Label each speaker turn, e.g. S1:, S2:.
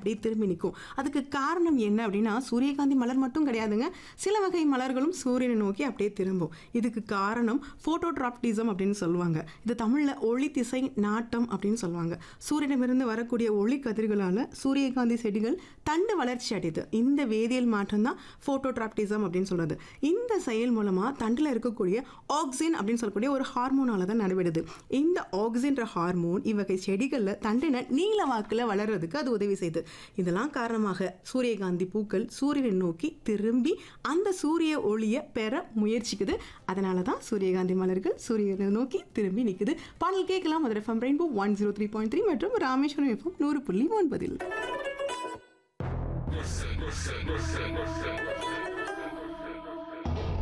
S1: அப்படியே திரும்பி நிற்கும் அதுக்கு காரணம் என்ன அப்படின்னா சூரியகாந்தி மலர் மட்டும் கிடையாதுங்க சில வகை மலர்களும் சூரியனை நோக்கி அப்படியே திரும்பும் இதுக்கு காரணம் ஃபோட்டோட்ராப்டிசம் அப்படின்னு சொல்லுவாங்க இது தமிழில் ஒளி திசை நாட்டம் அப்படின்னு சொல்லுவாங்க சூரியனிடமிருந்து வரக்கூடிய ஒளி கதிர்களால் சூரியகாந்தி செடிகள் தண்டு வளர்ச்சி அடையுது இந்த வேதியியல் மாற்றம் தான் ஃபோட்டோட்ராப்டிசம் அப்படின்னு சொல்றது இந்த செயல் மூலமாக தண்டில் இருக்கக்கூடிய ஆக்சின் அப்படின்னு சொல்லக்கூடிய ஒரு ஹார்மோனால தான் நடைபெறுது இந்த ஆக்சின்ற ஹார்மோன் இவ்வகை செடிகளில் தண்டினை நீல வாக்கில் வளர்றதுக்கு அது உதவி செய்யுது இதெல்லாம் காரணமாக சூரியகாந்தி பூக்கள் சூரியனை நோக்கி திரும்பி அந்த சூரிய ஒளியை பெற முயற்சிக்குது அதனால தான் சூரியகாந்தி மலர்கள் சூரியனை நோக்கி திரும்பி நிற்குது பாடல் கேட்கலாம் Madurai FM rainbow one zero three point three மற்றும் ராமேஸ்வரம் எஃப்எம் நூறு புள்ளி ஒன்பதில்
S2: Listen, listen, listen, listen.